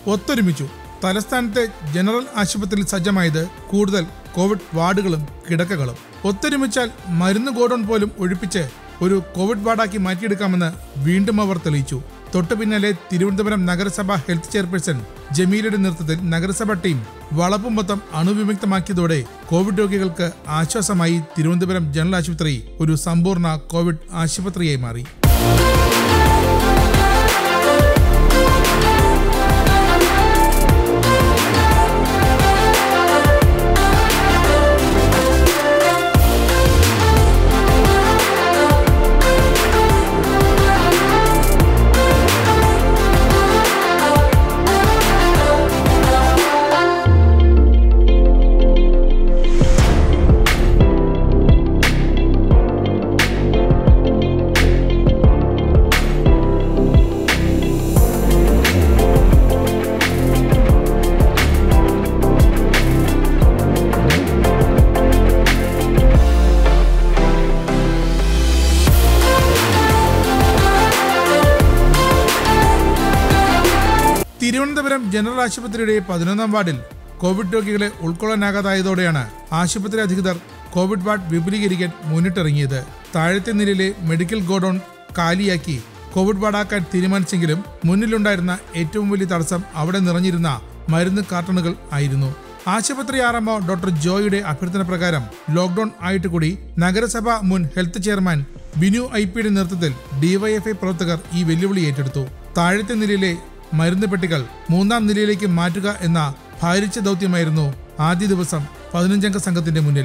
ഒത്തൊരുമിച്ചു തലസ്ഥാനത്തെ ജനറൽ ആശുപത്രിയിൽ സജ്ജമായത് കൂടുതൽ കോവിഡ് വാർഡുകളും കിടക്കകളും ഒത്തൊരുമിച്ചാൽ മരുന്ന് ഗോഡൌൺ പോലും ഒഴിപ്പിച്ച് ഒരു കോവിഡ് വാർഡാക്കി മാറ്റിയെടുക്കാമെന്ന് വീണ്ടും അവർ തെളിയിച്ചു തൊട്ടു പിന്നാലെ തിരുവനന്തപുരം നഗരസഭ ഹെൽത്ത് ചെയർപേഴ്സൺ ജമീലയുടെ നേതൃത്വത്തിൽ നഗരസഭ ടീം വളപ്പും മൊത്തം അണുവിമുക്തമാക്കിയതോടെ കോവിഡ് രോഗികൾക്ക് ആശ്വാസമായി തിരുവനന്തപുരം ജനറൽ ആശുപത്രി ഒരു സമ്പൂർണ്ണ കോവിഡ് ആശുപത്രിയായി മാറി തിരുവനന്തപുരം ജനറൽ ആശുപത്രിയുടെ പതിനൊന്നാം വാർഡിൽ കോവിഡ് രോഗികളെ ഉൾക്കൊള്ളാനാകാതായതോടെയാണ് ആശുപത്രി അധികൃതർ കോവിഡ് വാർഡ് വിപുലീകരിക്കാൻ മുന്നിട്ടിറങ്ങിയത് താഴത്തെ നിലയിലെ മെഡിക്കൽ ഗോഡൌൺ കാലിയാക്കി കോവിഡ് വാർഡാക്കാൻ തീരുമാനിച്ചെങ്കിലും മുന്നിലുണ്ടായിരുന്ന ഏറ്റവും വലിയ തടസ്സം അവിടെ നിറഞ്ഞിരുന്ന മരുന്ന് കാർട്ടണുകൾ ആയിരുന്നു ആശുപത്രി ആർഎംഒ ഡോക്ടർ ജോയുടെ അഭ്യർത്ഥന പ്രകാരം ലോക്ഡൌൺ ആയിട്ട് കൂടി നഗരസഭ മുൻ ഹെൽത്ത് ചെയർമാൻ ബിനു ഐ പിയുടെ നേതൃത്വത്തിൽ ഡിവൈഎഫ്ഐ പ്രവർത്തകർ ഈ വെല്ലുവിളി ഏറ്റെടുത്തു താഴത്തെ നിലയിലെ മരുന്ന് പെട്ടികൾ മൂന്നാം നിലയിലേക്ക് മാറ്റുക എന്ന ഭാരിച്ച ദൗത്യമായിരുന്നു ആദ്യ ദിവസം പതിനഞ്ചംഗ സംഘത്തിന്റെ മുന്നിൽ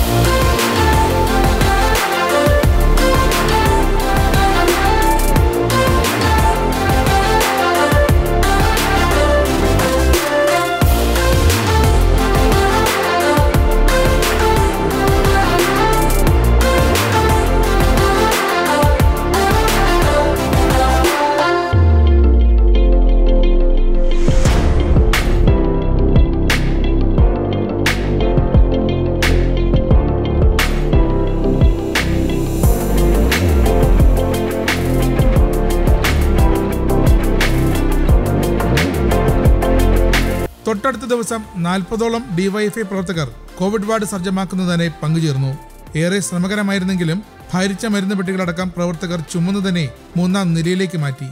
തൊട്ടടുത്ത ദിവസം നാൽപ്പതോളം ഡിവൈഎഫ്ഐ പ്രവർത്തകർ കോവിഡ് വാർഡ് സജ്ജമാക്കുന്നതിനെ പങ്കുചേർന്നു ഏറെ ശ്രമകരമായിരുന്നെങ്കിലും ഭാരിച്ച മരുന്ന് പെട്ടികളടക്കം പ്രവർത്തകർ ചുമന്നു തന്നെ മൂന്നാം നിലയിലേക്ക് മാറ്റി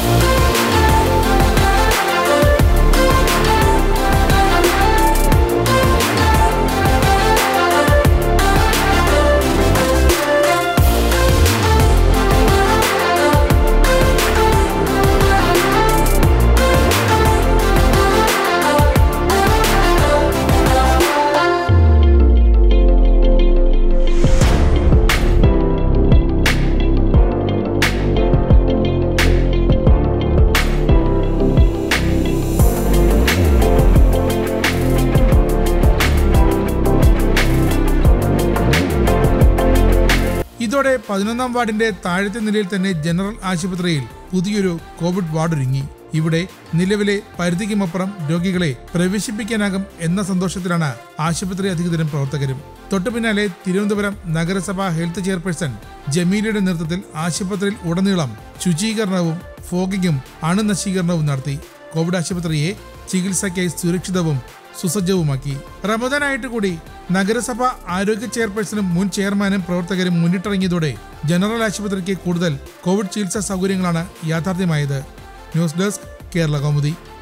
ഇതോടെ പതിനൊന്നാം വാർഡിന്റെ താഴത്തെ നിലയിൽ തന്നെ ജനറൽ ആശുപത്രിയിൽ പുതിയൊരു കോവിഡ് വാർഡ് ഒരുങ്ങി ഇവിടെ നിലവിലെ പരിധിക്കുമപ്പുറം രോഗികളെ പ്രവേശിപ്പിക്കാനാകും എന്ന സന്തോഷത്തിലാണ് ആശുപത്രി അധികൃതരും പ്രവർത്തകരും തൊട്ടു പിന്നാലെ തിരുവനന്തപുരം നഗരസഭ ഹെൽത്ത് ചെയർപേഴ്സൺ ജമീലയുടെ നേതൃത്വത്തിൽ ആശുപത്രിയിൽ ഉടനീളം ശുചീകരണവും ഫോഗിങ്ങും അണുനശീകരണവും നടത്തി കോവിഡ് ആശുപത്രിയെ ചികിത്സയ്ക്കായി സുരക്ഷിതവും സുസജ്ജവുമാക്കി റമദാനായിട്ട് കൂടി നഗരസഭ ആരോഗ്യ ചെയർപേഴ്സണും മുൻ ചെയർമാനും പ്രവർത്തകരും മുന്നിട്ടിറങ്ങിയതോടെ ജനറൽ ആശുപത്രിക്ക് കൂടുതൽ കോവിഡ് ചികിത്സാ സൗകര്യങ്ങളാണ് യാഥാർത്ഥ്യമായത് ന്യൂസ് ഡെസ്ക് കേരള കൗമുദി